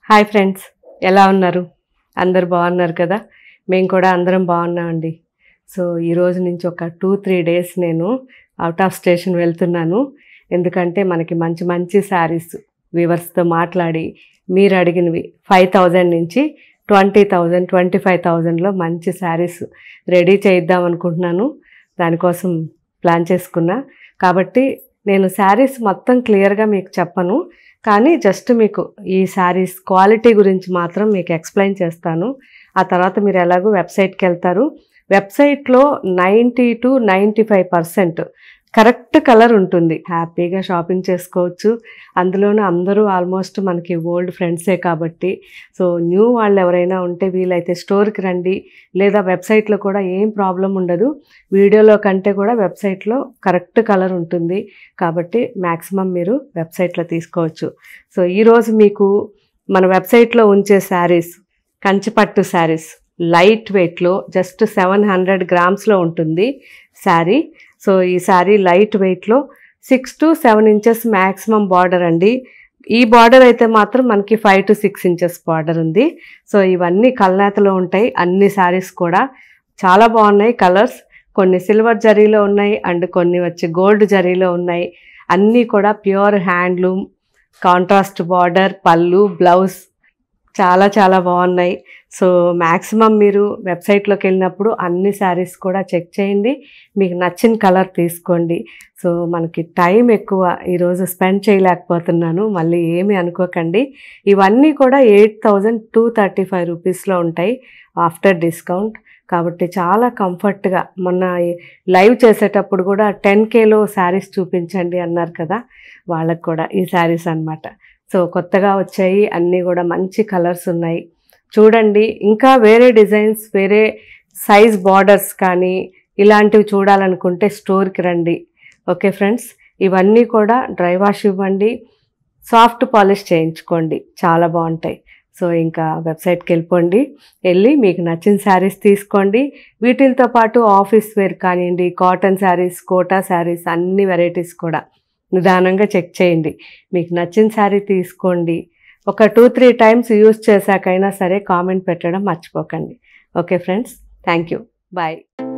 hi friends ఎలా ఉన్నారు అందరు బాగున్నారు కదా మేము కూడా అందరం బాగున్నామండి సో ఈ రోజు నుంచి ఒక టూ త్రీ డేస్ నేను అవుట్ ఆఫ్ స్టేషన్ వెళ్తున్నాను ఎందుకంటే మనకి మంచి మంచి శారీస్ వ్యూవర్స్తో మాట్లాడి మీరు అడిగినవి ఫైవ్ థౌజండ్ నుంచి ట్వంటీ థౌజండ్ ట్వంటీ ఫైవ్ థౌజండ్లో మంచి శారీస్ రెడీ చేయిద్దాం అనుకుంటున్నాను దానికోసం ప్లాన్ చేసుకున్నా కాబట్టి నేను శారీస్ మొత్తం క్లియర్గా మీకు చెప్పను కానీ జస్ట్ మీకు ఈ శారీస్ క్వాలిటీ గురించి మాత్రం మీకు ఎక్స్ప్లెయిన్ చేస్తాను ఆ తర్వాత మీరు ఎలాగో వెబ్సైట్కి వెళ్తారు వెబ్సైట్లో ninety two ninety five percent correct colour ఉంటుంది హ్యాపీగా షాపింగ్ చేసుకోవచ్చు అందులోనూ అందరూ ఆల్మోస్ట్ మనకి ఓల్డ్ ఫ్రెండ్సే కాబట్టి సో న్యూ వాళ్ళు ఎవరైనా ఉంటే వీలైతే స్టోర్కి రండి లేదా వెబ్సైట్లో కూడా ఏం ప్రాబ్లం ఉండదు వీడియోలో కంటే కూడా వెబ్సైట్లో కరెక్ట్ కలర్ ఉంటుంది కాబట్టి మ్యాక్సిమం మీరు వెబ్సైట్లో తీసుకోవచ్చు సో ఈరోజు మీకు మన వెబ్సైట్లో ఉంచే శారీస్ కంచిపట్టు శారీస్ లైట్ వెయిట్లో జస్ట్ సెవెన్ హండ్రెడ్ గ్రామ్స్లో ఉంటుంది శారీ సో ఈ శారీ లైట్ వెయిట్లో six to seven inches maximum border అండి ఈ బార్డర్ అయితే మాత్రం మనకి five to six inches border ఉంది సో ఇవన్నీ కల్నేతలో ఉంటాయి అన్ని శారీస్ కూడా చాలా బాగున్నాయి కలర్స్ కొన్ని సిల్వర్ జరీలో ఉన్నాయి అండ్ కొన్ని వచ్చి గోల్డ్ జరీలో ఉన్నాయి అన్నీ కూడా ప్యూర్ హ్యాండ్లూమ్ కాంట్రాస్ట్ బార్డర్ పళ్ళు బ్లౌజ్ చాలా చాలా బాగున్నాయి సో మ్యాక్సిమం మీరు వెబ్సైట్లోకి వెళ్ళినప్పుడు అన్ని శారీస్ కూడా చెక్ చేయండి మీకు నచ్చిన కలర్ తీసుకోండి సో మనకి టైం ఎక్కువ ఈరోజు స్పెండ్ చేయలేకపోతున్నాను మళ్ళీ ఏమీ అనుకోకండి ఇవన్నీ కూడా eight thousand two thirty five రూపీస్లో ఉంటాయి ఆఫ్టర్ డిస్కౌంట్ కాబట్టి చాలా కంఫర్ట్గా మొన్న లైవ్ చేసేటప్పుడు కూడా టెన్ కేలో శారీస్ చూపించండి అన్నారు కదా వాళ్ళకు కూడా ఈ శారీస్ అన్నమాట సో కొత్తగా వచ్చాయి అన్నీ కూడా మంచి కలర్స్ ఉన్నాయి చూడండి ఇంకా వేరే డిజైన్స్ వేరే సైజ్ బార్డర్స్ కానీ ఇలాంటివి చూడాలనుకుంటే స్టోర్కి రండి ఓకే ఫ్రెండ్స్ ఇవన్నీ కూడా డ్రై వాష్ ఇవ్వండి సాఫ్ట్ పాలిష్ చేయించుకోండి చాలా బాగుంటాయి సో ఇంకా వెబ్సైట్కి వెళ్ళిపోండి వెళ్ళి మీకు నచ్చిన శారీస్ తీసుకోండి వీటితో పాటు ఆఫీస్ వేర్ కానివ్వండి కాటన్ శారీస్ కోటా శారీస్ అన్ని వెరైటీస్ కూడా నిదానంగా చెక్ చేయండి మీకు నచ్చిన శారీ తీసుకోండి ఒక టూ త్రీ టైమ్స్ యూస్ చేశాకైనా సరే కామెంట్ పెట్టడం మర్చిపోకండి okay friends thank you bye